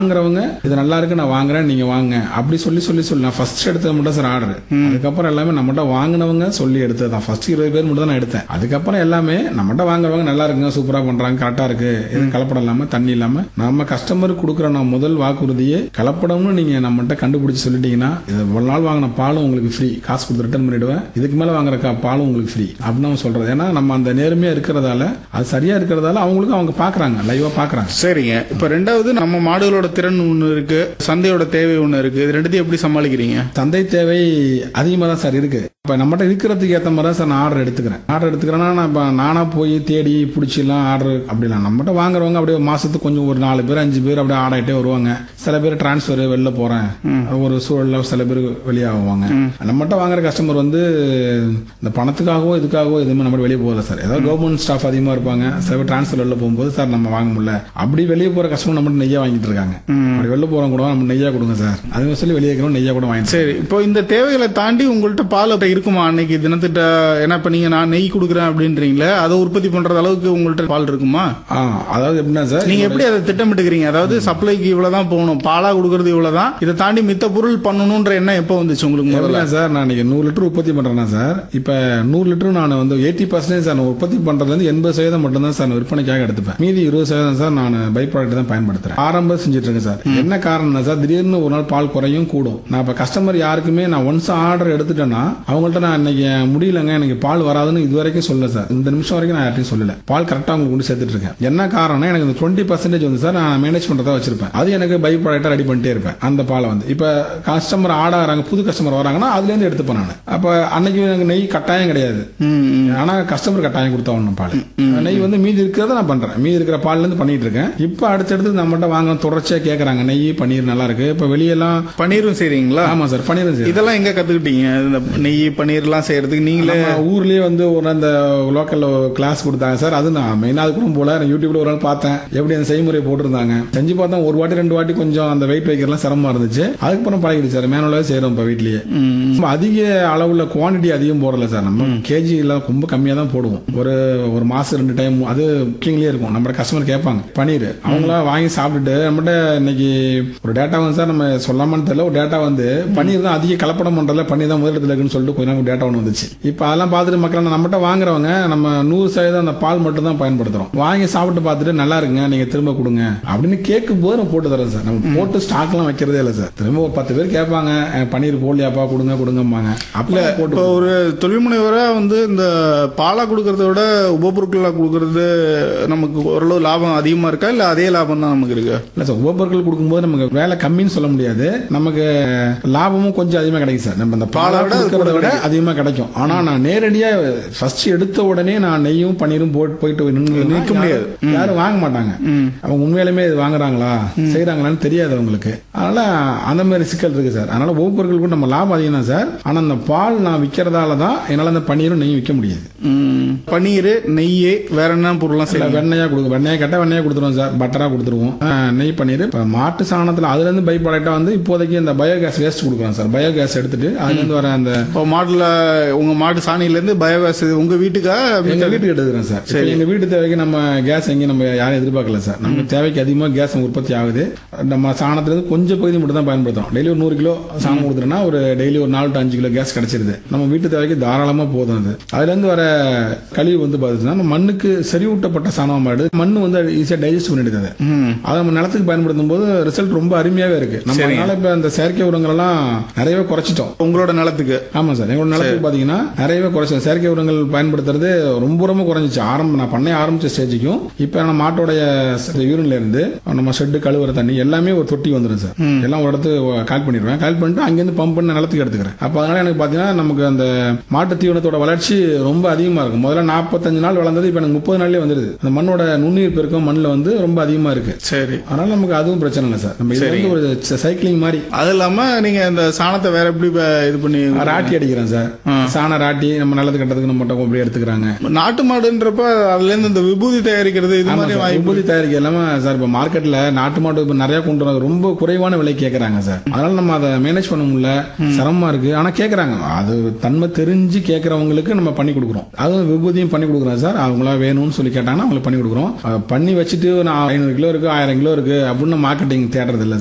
வாங்குறவங்க இது நல்லா இருக்கு நான் வாங்குறேன் நீங்க வாங்க அப்படி சொல்லி சொல்லி சொல்லி நான் ஃபர்ஸ்ட் எடுத்தது மட்டும் சார் ஆர்டர் அதுக்கப்புறம் எல்லாமே நம்மகிட்ட வாங்கினவங்க சொல்லி எடுத்தது தான் ஃபர்ஸ்ட் இருபது பேர் மட்டும் தான் நான் எடுத்தேன் அதுக்கப்புறம் எல்லாமே நம்மகிட்ட வாங்குறவங்க நல்லா இருக்குங்க சூப்பரா பண்றாங்க கரெக்டா இருக்கு இது கலப்படம் இல்லாம தண்ணி இல்லாம நம்ம கஸ்டமருக்கு கொடுக்குற நான் முதல் வாக்குறுதியே கலப்படம்னு நீங்க நம்மகிட்ட கண்டுபிடிச்சு சொல்லிட்டீங்கன்னா இது ஒரு நாள் வாங்கின பாலும் உங்களுக்கு ஃப்ரீ காசு கொடுத்து ரிட்டர்ன் பண்ணிடுவேன் இதுக்கு மேல வாங்குற கா- பாலும் உங்களுக்கு ஃப்ரீ அப்படின்னு நம்ம சொல்றது ஏன்னா நம்ம அந்த நேர்மையா இருக்கிறதால அது சரியா இருக்கிறதால அவங்களுக்கு அவங்க பாக்குறாங்க லைவா பாக்குறாங்க சரிங்க இப்ப ரெண்டாவது நம்ம மாடுகளோட திறன் ஒண்ணு இருக்கு சந்தையோட தேவை ஒண்ணு இருக்கு இது ரெண்டுத்தையும் எப்படி சமாளிக்கிறீங்க சந்தை தேவை அதிகமாக தான் சார் இருக்கு இப்போ நம்மகிட்ட இருக்கிறதுக்கு ஏற்ற மாதிரி தான் சார் நான் ஆர்டர் எடுத்துக்கிறேன் ஆர்டர் எடுத்துக்கிறேன்னா நான் இப்போ நானாக போய் தேடி பிடிச்சிலாம் ஆர்டர் அப்படிலாம் நம்மகிட்ட வாங்குறவங்க அப்படியே மாசத்துக்கு கொஞ்சம் ஒரு நாலு பேர் அஞ்சு பேர் அப்படியே ஆடாயிட்டே வருவாங்க சில பேர் டிரான்ஸ்ஃபர் வெளில போறேன் ஒரு சூழல்ல சில பேர் வெளியாகுவாங்க நம்மகிட்ட வாங்குற கஸ்டமர் வந்து இந்த பணத்துக்காகவோ இதுக்காகவோ எதுவுமே நம்ம வெளியே போகல சார் ஏதாவது கவர்மெண்ட் ஸ்டாஃப் அதிகமாக இருப்பாங்க சில பேர் டிரான்ஸ்ஃபர் வெளில போகும்போது சார் நம்ம வாங்க முடியல அப்படி வெளியே போற கஸ்டமர் நம்மகிட்ட நெய்யா வாங்கிட்டு இருக்காங்க அப்படி வெளில போறவங்க கூட நம்ம நெய்யா கொடுங்க சார் அதுவும் சொல்லி வெளியே இருக்கிறோம் நெய்யா கூட வாங்கிட்டு சரி இப்போ இந்த தேவைகளை தாண்டி உங்கள்ட்ட பால் அப்ப இருக்குமா அன்னைக்கு தினத்திட்ட ஏன்னா இப்ப நீங்க நான் நெய் கொடுக்குறேன் அப்படின்றீங்களே அதை உற்பத்தி பண்றது அளவுக்கு உங்கள்ட்ட பால் இருக்குமா ஆ அதாவது எப்படின்னா சார் நீங்க எப்படி அதை திட்டமிட்டுக்கிறீங்க அதாவது சப்ளைக்கு இவ்வளவுதான் போகணும் பாலா கொடுக்கறது இவ்வளவுதான் இதை தாண்டி மித்த பொருள் பண்ணணும்ன்ற எண்ணம் எப்போ வந்துச்சு உங்களுக்கு முதல்ல எப்படின்னா சார் நான் இன்னைக்கு நூறு லிட்டர் உற்பத்தி பண்றேன்னா சார் இப்ப நூறு லிட்டர் நான் வந்து எயிட்டி பர்சன்டேஜ் சார் நான் உற்பத்தி பண்றதுல இருந்து எண்பது சதவீதம் மட்டும் தான் சார் நான் விற்பனைக்காக எடுத்துப்பேன் மீதி இருபது சதவீதம் சார் நான் பை ப்ராடக்ட் தான் பயன்படுத்துறேன் ஆரம்பம் செஞ்சுட்டு இருக்கேன் சார் என்ன காரணம்னா சார் திடீர்னு ஒரு நாள் பால் குறையும் கூடும் நான் இப்ப கஸ்டமர் யாருக்குமே நான் ஒன்ஸ் ஆர்டர் எடுத்துட்டேன்னா அவங்கள்ட்ட நான் இன்னைக்கு முடியலங்க எனக்கு பால் வராதுன்னு இது வரைக்கும் சொல்ல சார் இந்த நிமிஷம் வரைக்கும் நான் யார்ட்டையும் சொல்லல பால் கரெக்டா உங்களுக்கு கொண்டு சேர்த்துட்டு இருக்கேன் என்ன காரணம் எனக்கு இந்த டுவெண்ட்டி பர்சன்டேஜ் வந்து சார் நான் மேனேஜ் பண்றதா வச்சிருப்பேன் அது எனக்கு பை ப்ராடக்டா ரெடி பண்ணிட்டே இருப்பேன் அந்த பாலை வந்து இப்ப கஸ்டமர் ஆட் ஆகிறாங்க புது கஸ்டமர் வராங்கன்னா அதுல இருந்து எடுத்துப்பேன் நான் அப்ப அன்னைக்கு எனக்கு நெய் கட்டாயம் கிடையாது ம், ம். ஆனா கஸ்டமர் கட்டாயம் கொடுத்தா ஒண்ணும் பால் நெய் வந்து மீதி இருக்கிறத நான் பண்றேன் மீதி இருக்கிற பால்ல இருந்து பண்ணிட்டு இருக்கேன் இப்ப அடுத்தடுத்து நம்மகிட்ட வாங்க தொடர்ச்சியா கேக்குறாங்க நெய் பன்னீர் நல்லா இருக்கு இப்ப வெளியெல்லாம் பன்னீரும் செய்றீங்களா ஆமா சார் பன்னீரும் சரி இதெல்லாம் எங்க கத்துக்கிட்டீங்க இந்த நெய் பன்னீர் எல்லாம் செய்யறதுக்கு நீங்களே நம்ம ஊர்லயே வந்து ஒரு அந்த லோக்கல்ல கிளாஸ் கொடுத்தாங்க சார் அது நான் மெயினா அது கூட போல நான் யூடியூப்ல ஒரு நாள் பார்த்தேன் எப்படி அந்த செய்முறை போட்டிருந்தாங்க செஞ்சு பார்த்தா ஒரு வாட்டி ரெண்டு வாட்டி கொஞ்சம் அந்த வெயிட் வைக்கிறதுலாம் சிரமமா இருந்துச்சு அதுக்கப்புறம் பழகிடுச்சு சார் மேனுவலாவே செய்யறோம் இப்ப வீட்லயே ரொம்ப அதிக அளவுல குவாண்டிட்டி அதிகம் போடல சார் நம்ம கேஜி எல்லாம் ரொம்ப கம்மியா தான் போடுவோம் ஒரு ஒரு மாசம் ரெண்டு டைம் அது புக்கிங்லயே இருக்கும் நம்ம கஸ்டமர் கேட்பாங்க பன்னீர் அவங்களா வாங்கி சாப்பிட்டுட்டு நம்மகிட்ட இன்னைக்கு ஒரு டேட்டா வந்து சார் நம்ம சொல்லாமன்னு தெரியல ஒரு டேட்டா வந்து பன்னீர் தான் அதிக கலப்படம் பண்றதுல பன்னீர் தான் முதலிடத்துல இருக்குன்னு சொல்லிட்டு கொஞ்ச நாள் டேட்டா ஒன்று வந்துச்சு இப்போ அதெல்லாம் பார்த்துட்டு மக்கள் நம்மகிட்ட வாங்குறவங்க நம்ம நூறு சதவீதம் அந்த பால் மட்டும் தான் பயன்படுத்துறோம் வாங்கி சாப்பிட்டு பார்த்துட்டு நல்லா இருக்குங்க நீங்க திரும்ப கொடுங்க அப்படின்னு கேட்கும் போது நம்ம போட்டு தரோம் சார் நம்ம போட்டு ஸ்டாக்லாம் வைக்கிறதே இல்லை சார் திரும்ப ஒரு பத்து பேர் கேட்பாங்க "அஹ், பன்னீர் போடலையாப்பா கொடுங்க கொடுங்கம்பாங்க அப்பல போட்டு இப்போ ஒரு தொழில் முனைவரா வந்து இந்த பாலா கொடுக்கறத விட உபபொருட்களா கொடுக்கறது நமக்கு ஓரளவு லாபம் அதிகமா இருக்கா இல்ல அதே லாபம் தான் நமக்கு இருக்கு இல்ல சார் உபப்பொருட்கள் கொடுக்கும்போது நமக்கு வேலை கம்மின்னு சொல்ல முடியாது நமக்கு லாபமும் கொஞ்சம் அதிகமா கிடைக்கும் சார் நம்ம இந்த பாலை விட அது விட விட அதிகமா கிடைக்கும் ஆனா நான் நேரடியா ஃபர்ஸ்ட் எடுத்த உடனே நான் நெய்யும் பன்னீரும் போட்டு போயிட்டு நின்னு நிக்க முடியாது. யாரும் வாங்க மாட்டாங்க அவங்க உண்மையிலுமே இது வாங்குறாங்களா செய்யறாங்களான்னு தெரியாது அவங்களுக்கு அதனால அந்த மாதிரி சிக்கல் இருக்கு சார் அதனால உபப்பொருட்களுக்கும் நம்ம லாபம் அதிகம் தான் சார் ஆனா அந்த பால் நான் விற்கிறதால தான் என்னால அந்த பன்னீரும் நெய்யும் விற்க முடியாது ம். பன்னீர் நெய் வேற என்ன பொருள்லாம் இல்ல, செய்யலாம் வெண்ணெயா கொடுக்கும் வெண்ணெயா கேட்டா வெண்ணெயா கொடுத்துருவோம் சார் பட்டரா கொடுத்துருவோம் ஆ, நெய் பன்னீர் இப்ப மாட்டு சாணத்துல அதுல இருந்து பை ப்ராடக்டா வந்து இப்போதைக்கு இந்த பயோகேஸ் வேஸ்ட் கொடுக்குறோம் சார் பயோகேஸ் எடுத்துட்டு அதுல இருந்து வர அந்த இப்போ மாடுல உங்க மாட்டு சாணியில இருந்து பயோகேஸ் உங்க வீட்டுக்கா எங்க வீட்டுக்கு எடுத்துக்கிறேன் சார் இப்ப எங்க வீட்டு தேவைக்கு நம்ம கேஸ் எங்கேயும் நம்ம யாரும் எதிர்பார்க்கல சார் நம்ம தேவைக்கு அதிகமா கேஸ் உற்பத்தி ஆகுது நம்ம சாணத்துல இருந்து கொஞ்சம் பகுதி மட்டும் தான் பயன்படுத்துறோம் டெய்லி ஒரு நூறு கிலோ சாணம் கொடுத்துட்டோம்னா ஒரு டெய்லி ஒரு நாலு டு அஞ்சு கிலோ கேஸ் கிடைச்சிருது நம்ம வீட்டு தேவைக்கு தாராளமா போதும் அது அதுல இருந்து வர கழிவு வந்து பாத்தீங்கன்னா நம்ம மண்ணுக்கு செறிவூட்டப்பட்ட சாணமா மாறுது மண்ணு வந்து ஈஸியா டைஜஸ்ட் பண்ணிடுது அதை ம். அதை நம்ம நிலத்துக்கு பயன்படுத்தும் போது ரிசல்ட் ரொம்ப அருமையாவே இருக்கு நம்ம அதனால இப்ப இந்த செயற்கை உரங்கள் எல்லாம் நிறையவே குறைச்சிட்டோம் உங்களோட நிலத்துக்கு ஆமா சார் எங்களோட நிலத்துக்கு பாத்தீங்கன்னா நிறையவே குறைச்சோம் செயற்கை உரங்கள் பயன்படுத்துறது ரொம்ப ரொம்ப குறைஞ்சிச்சு ஆரம்ப நான் பண்ண ஆரம்பிச்ச ஸ்டேஜுக்கும் இப்ப நம்ம மாட்டோடைய யூரின்ல இருந்து நம்ம ஷெட்டு கழுவுற தண்ணி எல்லாமே ஒரு தொட்டி வந்துடும் சார் எல்லாம் ஒரு இடத்து கால் பண்ணிடுவேன் கால் பண்ணிட்டு அங்கிருந்து பம்ப் பண்ணி நிலத்துக்கு எடுத்துக்கிறேன் அப்ப அதனால எனக்கு பாத்தீங்கன்னா நமக்கு அந்த மாட்டு தீவனத்தோட வளர்ச்சி ரொம்ப அதிகமா இருக்கும் முதல்ல நாற்பத்தஞ்சு நாள் வளர்ந்தது இப்ப எனக்கு முப்பது நாள்லயே வந்துருது அந்த மண்ணோட நுண்ணுயிர் பெருக்கம் மண்ணில் வந்து ரொம்ப அதிகமா இருக்கு சரி அதனால நமக்கு அதுவும் பிரச்சனை இல்லை சார் நம்ம இது வந்து ஒரு சைக்கிளிங் மாதிரி அது இல்லாம நீங்க இந்த சாணத்தை வேற எப்படி ப- இது பண்ணி ராட்டி அடிக்கிறேன் எடுத்துக்கிறேன் சார் சாண ராட்டி நம்ம நல்லது கட்டதுக்கு நம்ம மட்டும் அப்படியே எடுத்துக்கிறாங்க நாட்டு மாடுன்றப்ப அதுல இருந்து இந்த விபூதி தயாரிக்கிறது இது ஆமா மாதிரி சார், வாய்ப்பு உற்பத்தி தயாரிக்க எல்லாமே சார் இப்ப மார்க்கெட்ல நாட்டு மாடு இப்ப நிறைய கொண்டு வராங்க ரொம்ப குறைவான விலை கேக்குறாங்க சார் அதனால நம்ம அதை மேனேஜ் பண்ண முடியல சிரமமா இருக்கு ஆனா கேக்குறாங்க அது தன்மை தெரிஞ்சு கேக்குறவங்களுக்கு நம்ம பண்ணி கொடுக்குறோம் அதுவும் விபூதியும் பண்ணி கொடுக்குறோம் சார் அவங்களா வேணும்னு சொல்லி கேட்டாங்கன்னா அவங்களுக்கு பண்ணி கொடுக்குறோம் அஹ் பண்ணி வச்சுட்டு நான் ஐநூறு கிலோ இருக்கு ஆயிரம் கிலோ இருக்கு அப்படின்னு மார்க்கெட்டிங் தேடுறது இல்ல